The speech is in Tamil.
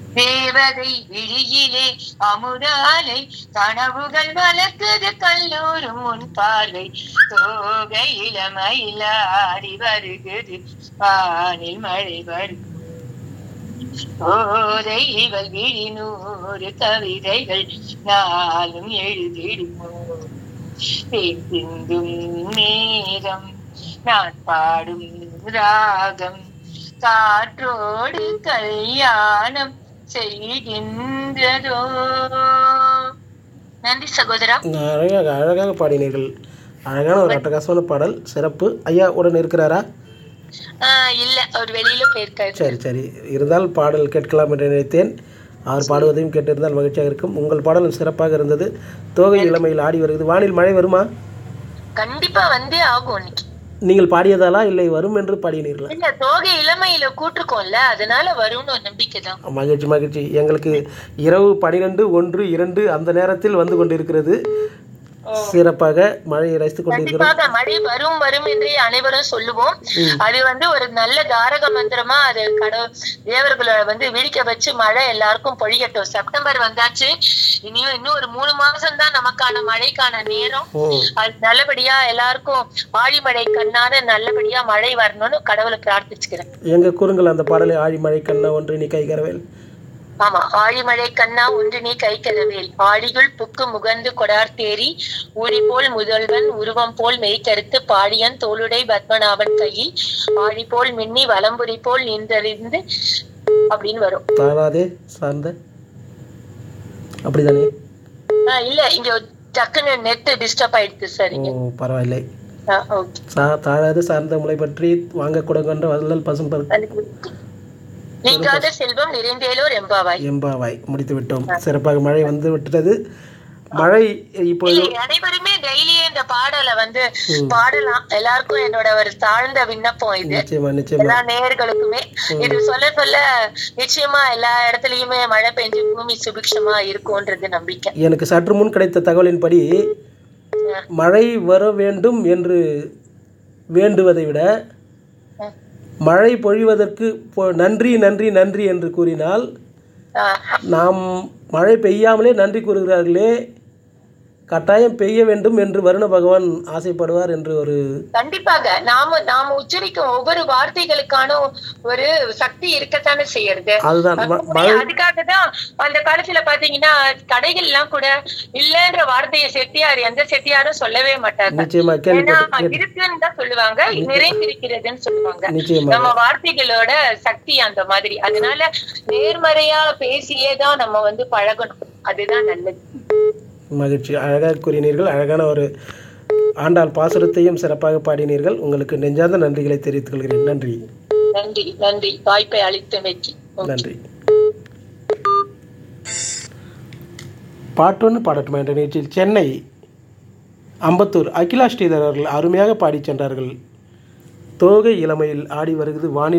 தேவதை விழியிலே அமுதாலை கனவுகள் வளர்க்குது கல்லூரும் முன் பார்வை தோகை இளமயிலாடி வருகுது வானில் மழை வரும் ஓதை இவள் விழி நூறு கவிதைகள் நாளும் எழுதிடுமோ சிந்தும் நேரம் நான் பாடும் ராகம் காற்றோடு கல்யாணம் செய்கின்றதோ நன்றி சகோதரா அழகாக அழகாக பாடினீர்கள் அழகான ஒரு அட்டகாசமான பாடல் சிறப்பு ஐயா உடன் இருக்கிறாரா ஆஹ் இல்ல அவர் வெளியில போயிருக்காரு சரி சரி இருந்தால் பாடல் கேட்கலாம் என்று நினைத்தேன் அவர் பாடுவதையும் கேட்டிருந்தால் மகிழ்ச்சியாக இருக்கும் உங்கள் பாடலும் சிறப்பாக இருந்தது தோகை இளமையில் ஆடி வருகிறது வானில் மழை வருமா கண்டிப்பா வந்தே ஆகும் இன்னைக்கு நீங்கள் பாடியதாலா இல்லை வரும் என்று பாடினீர்களா இல்ல தோகை இளமையில கூட்டிருக்கோம்ல அதனால வரும்னு ஒரு நம்பிக்கை தான் மகிழ்ச்சி மகிழ்ச்சி எங்களுக்கு இரவு பனிரெண்டு ஒன்று இரண்டு அந்த நேரத்தில் வந்து கொண்டிருக்கிறது சிறப்பாக மழையை ரசித்துக் கொண்டிருக்கிறோம் கண்டிப்பாக மழை வரும் வரும் என்று அனைவரும் சொல்லுவோம் அது வந்து ஒரு நல்ல தாரக மந்திரமா அது கடவுள் தேவர்களை வந்து விழிக்க வச்சு மழை எல்லாருக்கும் பொழியட்டும் செப்டம்பர் வந்தாச்சு இனியும் இன்னும் ஒரு மூணு மாசம் தான் நமக்கான மழைக்கான நேரம் ஓ அது நல்லபடியா எல்லாருக்கும் ஆழிமழை கண்ணான நல்லபடியா மழை வரணும்னு கடவுளை பிரார்த்திச்சுக்கிறேன் எங்க கூறுங்கள் அந்த பாடலை ஆழி மழை கண்ணா ஒன்று நீ கைகரவேல் ஆமா ஆழிமழை கண்ணா ஒன்று நீ கை கதவேல் ஆழிகுள் புக்கு முகந்து கொடார் தேரி ஊழி போல் முதல்வன் உருவம் போல் மெய்கருத்து பாடியன் தோளுடை பத்மநாபன் கையில் ஆழி போல் மின்னி வலம்புரி போல் நின்றறிந்து அப்படின்னு வரும் தாழாதே சார்ந்த அப்படிதானே ஆஹ் இல்ல இங்க டக்குன்னு நெட் டிஸ்டர்ப் ஆயிடுச்சு சார் ஓ இங்க பரவாயில்லை ஆஹ் okay. சா தாழாது சார்ந்த முளை பற்றி வாங்க கொடுக்கின்ற வள்ளல் பசும் பருப்பு நீங்காத செல்வம் நிறைந்தேலோர் எம்பாவாய் எம்பாவாய் முடித்து விட்டோம் சிறப்பாக மழை வந்து விட்டது மழை இப்பொழுது இல்லை, அனைவருமே டெய்லியே இந்த பாடலை வந்து பாடலாம் எல்லாருக்கும் என்னோட ஒரு தாழ்ந்த விண்ணப்பம் இது நிச்சயமா நிச்சயமா எல்லா நேயர்களுக்குமே இது சொல்ல சொல்ல நிச்சயமா எல்லா இடத்துலயுமே மழை பெஞ்சு பூமி சுபிக்ஷமா இருக்கும்ன்றது நம்பிக்கை எனக்கு சற்று முன் கிடைத்த தகவலின்படி மழை வர வேண்டும் என்று வேண்டுவதை விட ம். மழை பொழிவதற்கு பொ- நன்றி நன்றி நன்றி என்று கூறினால் ஆஹ் நாம் மழை பெய்யாமலே நன்றி கூறுகிறார்களே கட்டாயம் பெய்ய வேண்டும் என்று வருண பகவான் ஆசைப்படுவார் என்று ஒரு கண்டிப்பாக நாம நாம உச்சரிக்கும் ஒவ்வொரு வார்த்தைகளுக்கான ஒரு சக்தி இருக்கத்தானே செய்யறது அதுதான் ம- மற்றபடி அதுக்காக தான் அந்த காலத்துல பாத்தீங்கன்னா கடைகள் எல்லாம் கூட இல்லன்ற வார்த்தையை செட்டியார் எந்த செட்டியாரும் சொல்லவே மாட்டாங்க நிச்சயமா ஏன்னா கேள்விப்பட்ட இருக்குன்னு தான் சொல்லுவாங்க நிறைந்திருக்கிறதுன்னு சொல்லுவாங்க நிச்சயமா நம்ம வார்த்தைகளோட சக்தி அந்த மாதிரி அதனால நேர்மறையா பேசியே தான் நம்ம வந்து பழகணும் அதுதான் நல்லது மகிழ்ச்சி அழகாக கூறினீர்கள் அழகான ஒரு ஆண்டாள் பாசுரத்தையும் சிறப்பாக பாடினீர்கள் உங்களுக்கு நெஞ்சார்ந்த நன்றிகளை தெரிவித்துக் கொள்கிறேன் நன்றி நன்றி நன்றி வாய்ப்பை அளித்தமைக்கு நன்றி பாட்டொன்று பாடட்டுமா என்ற நிகழ்ச்சியில் சென்னை அம்பத்தூர் அகிலா ஸ்ரீதர் அவர்கள் அருமையாக பாடிச் சென்றார்கள் தோகை இளமையில் ஆடி வருகிறது வானில்